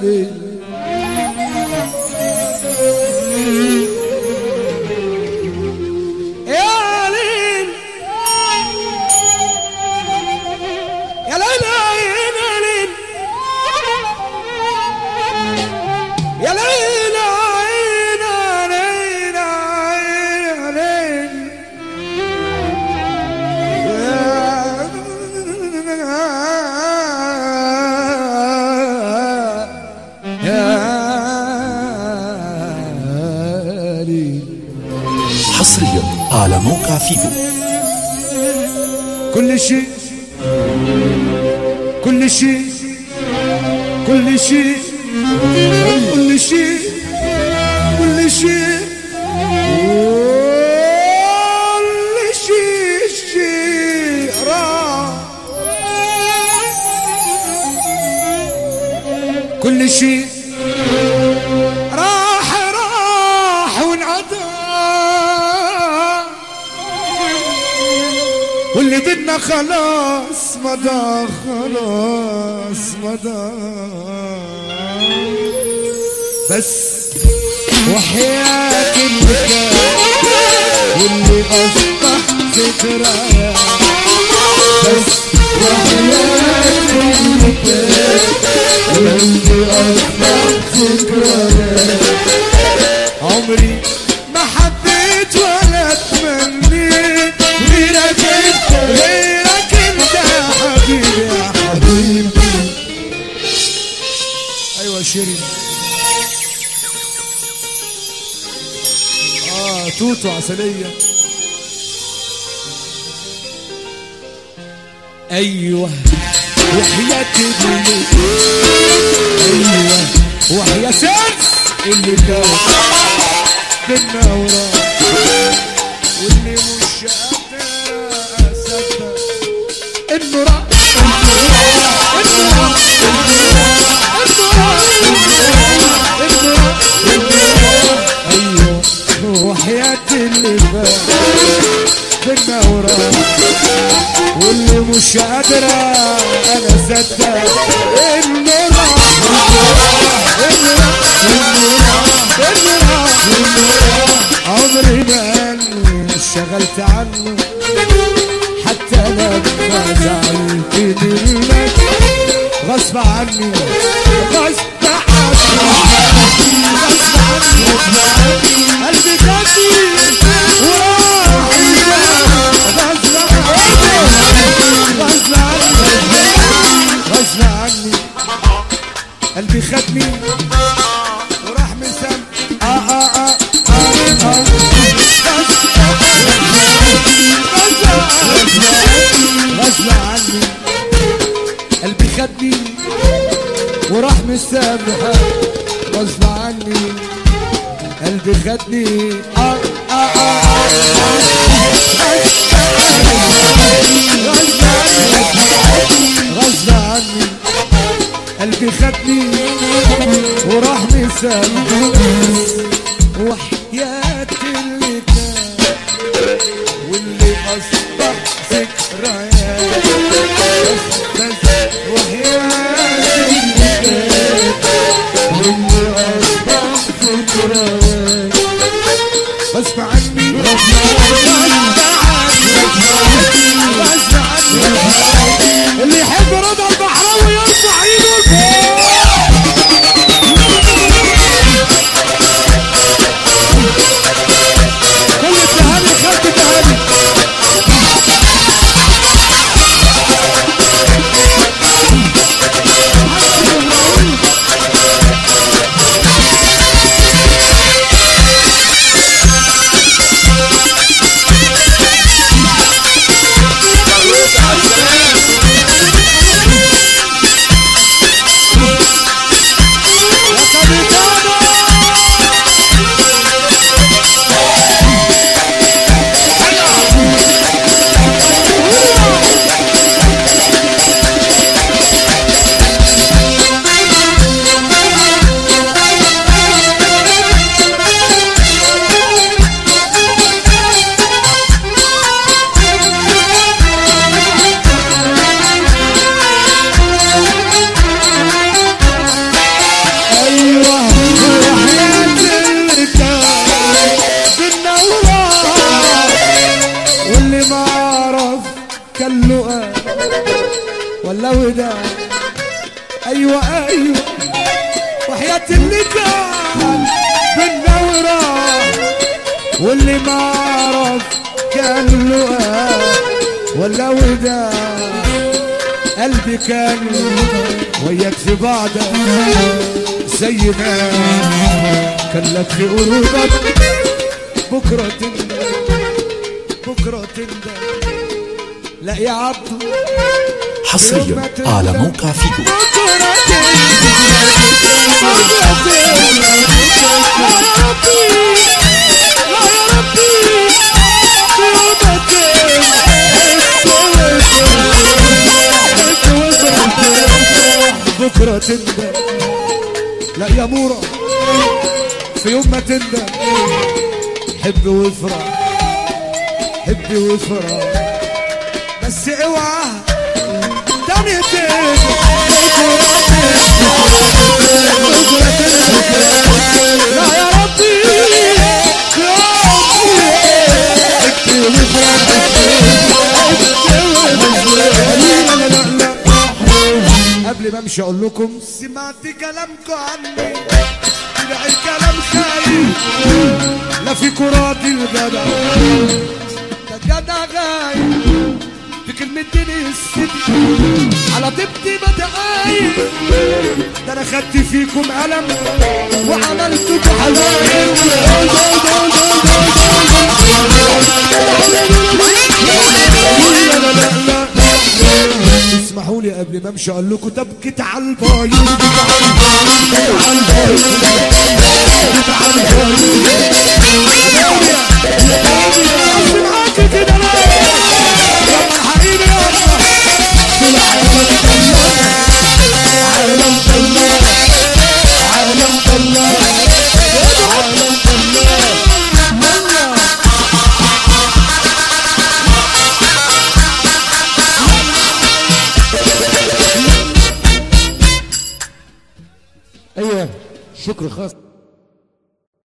ليل يا ليل يا ليل يا ليل يا ليل عين عين عين يا ليل حصريا على موقع فيديو كل شيء كل شيء كل شيء كل شيء كل شيء كل شيء شيء راح كل شيء راح راح وانعدى واللي بدنا خلاص مضى خلاص مضى بس وحياة البكاء واللي أصبح ذكريات بس وحياة البكاء واللي أصبح ذكريات عمري ما حبيت ولا تمنيت غيرك انت غيرك انت يا حبيبي يا حبيبي ايوه شيرين اه توتو عسلية ايوه وحياة ابني ايوه وحياة سنس اللي كان بينا وراه واللي مش قادر اصدق انه راح انه راح انه راح انه راح ايوه وحياة اللي فات بينا وراه واللي مش قادر انا اصدق انه راح انه راح انه راح انه راح عمري ما انشغلت عنه حتى لما زعلت منك غصب عني غصب عني غصب عني قلبي خدي وراح غصب عني غصب عني غصب عني قلبي خدني وراح مسام آه آه آه آه آه غصب عني قلبي خدني وراح مسامحة غصب عني قلبي خدني آه آه آه غصب عني غصب عني قلبي خدني وراح مسامحة وحياة اللي كان واللي أصبح ذكريات بس بس وحياة اللي كان واللي أصبح ذكريات غصب عني غصب عني غصب عني اللي يحب رضا البحراوي يرفع ايده لفوق كل التهاني خدت التهاني ايوه ايوه وحياة اللي كان بالنورة واللي ما عرف كان له آه ولا ودا قلبي كان وياك في بعدك زي ما كان لك في قرودك بكرة تندم بكرة تندم لا يا عبدو حصريا على موقع فيجو بكرة تندم بكرة تندم لا يا مورا في يوم ما تندم حب وافرح حب وافرح بس اوعى تاني تندم لا يا ربي يا ربي قبل ما امشي اقول لكم سمعت كلامكم عني طلع الكلام خايف لا في كرات الجدع ده جدع غايب في كلمتين الست على طيبتي بدعايب ده انا خدت فيكم قلم وعملتكم حبايب لا لا لا لا اسمحوا لي قبل ما امشي اقول لكم تبكت على البايظ بكت على البايظ بكت على البايظ معاك كده لا يلا الحقيني يلا عالم طلع عالم طلع عالم طلع يلا ايوه شكر خاص